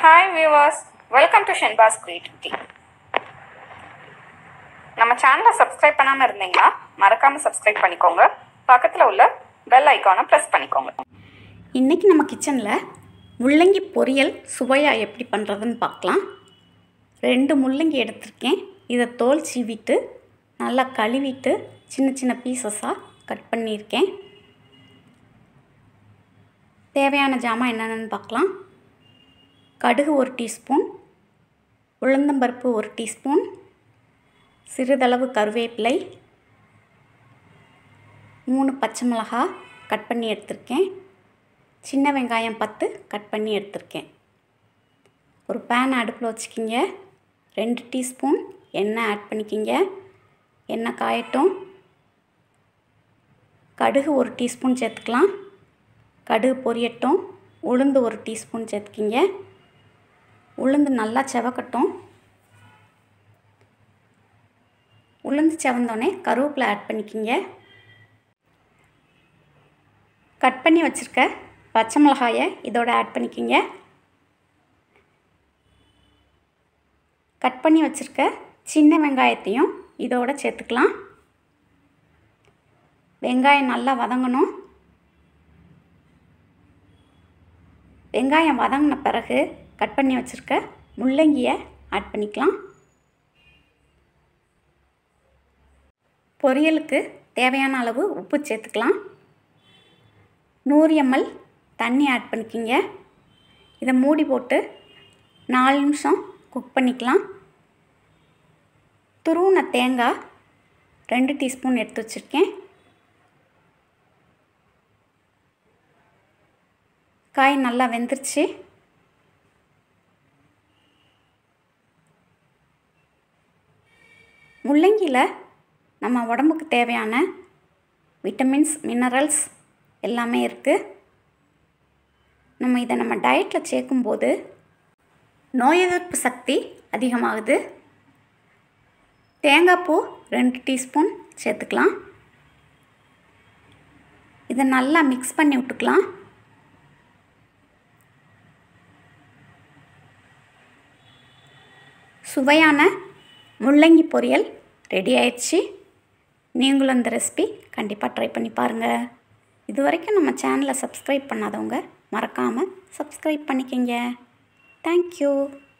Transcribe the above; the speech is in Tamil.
ஹாய் வியூவர்ஸ் வெல்கம் டு ஷென்பாஸ் கிரியேட்டிவிட்டி நம்ம சேனலை சப்ஸ்கிரைப் பண்ணாமல் இருந்தீங்கன்னா மறக்காமல் சப்ஸ்கிரைப் பண்ணிக்கோங்க பக்கத்தில் உள்ள பெல் ஐக்கானை ப்ரெஸ் பண்ணிக்கோங்க இன்றைக்கி நம்ம கிச்சனில் முள்ளங்கி பொரியல் சுவையாக எப்படி பண்ணுறதுன்னு பார்க்கலாம் ரெண்டு முள்ளங்கி எடுத்திருக்கேன் இதை தோல் சீவிட்டு நல்லா கழுவிட்டு சின்ன சின்ன பீசஸாக கட் பண்ணியிருக்கேன் தேவையான ஜாமான் என்னென்னு பார்க்கலாம் கடுகு ஒரு டீஸ்பூன் உளுந்தம்பருப்பு ஒரு டீஸ்பூன் சிறிதளவு கருவேப்பிலை மூணு பச்சை மிளகா கட் பண்ணி எடுத்திருக்கேன் சின்ன வெங்காயம் பத்து கட் பண்ணி எடுத்திருக்கேன் ஒரு பேன் அடுப்பில் வச்சுக்கிங்க ரெண்டு டீஸ்பூன் எண்ணெய் ஆட் பண்ணிக்கிங்க எண்ணெய் காயட்டும் கடுகு ஒரு டீஸ்பூன் சேர்த்துக்கலாம் கடுகு பொரியட்டும் உளுந்து ஒரு டீஸ்பூன் சேர்த்துக்கிங்க உளுந்து நல்லா செவக்கட்டும் உளுந்து செவந்தோடனே கருவேப்பிலை ஆட் பண்ணிக்கிங்க கட் பண்ணி வச்சுருக்க பச்சை மிளகாயை இதோட ஆட் பண்ணிக்கிங்க கட் பண்ணி வச்சுருக்க சின்ன வெங்காயத்தையும் இதோட சேர்த்துக்கலாம் வெங்காயம் நல்லா வதங்கணும் வெங்காயம் வதங்கின பிறகு கட் பண்ணி வச்சுருக்க முள்ளங்கியை ஆட் பண்ணிக்கலாம் பொரியலுக்கு தேவையான அளவு உப்பு சேர்த்துக்கலாம் நூறு எம்எல் தண்ணி ஆட் பண்ணிக்கிங்க இதை மூடி போட்டு நாலு நிமிஷம் குக் பண்ணிக்கலாம் துருவின தேங்காய் ரெண்டு டீஸ்பூன் எடுத்து வச்சுருக்கேன் காய் நல்லா வெந்துருச்சு முள்ளங்கியில் நம்ம உடம்புக்கு தேவையான விட்டமின்ஸ் மினரல்ஸ் எல்லாமே இருக்குது நம்ம இதை நம்ம டயட்டில் சேர்க்கும்போது நோய் எதிர்ப்பு சக்தி அதிகமாகுது தேங்காய் பூ ரெண்டு டீஸ்பூன் சேர்த்துக்கலாம் இதை நல்லா மிக்ஸ் பண்ணி விட்டுக்கலாம் சுவையான முள்ளங்கி பொரியல் ரெடி ஆயிடுச்சு நீங்களும் இந்த ரெசிபி கண்டிப்பாக ட்ரை பண்ணி பாருங்கள் இது வரைக்கும் நம்ம சேனலை சப்ஸ்கிரைப் பண்ணாதவங்க மறக்காமல் சப்ஸ்கிரைப் பண்ணிக்கங்க தேங்க்யூ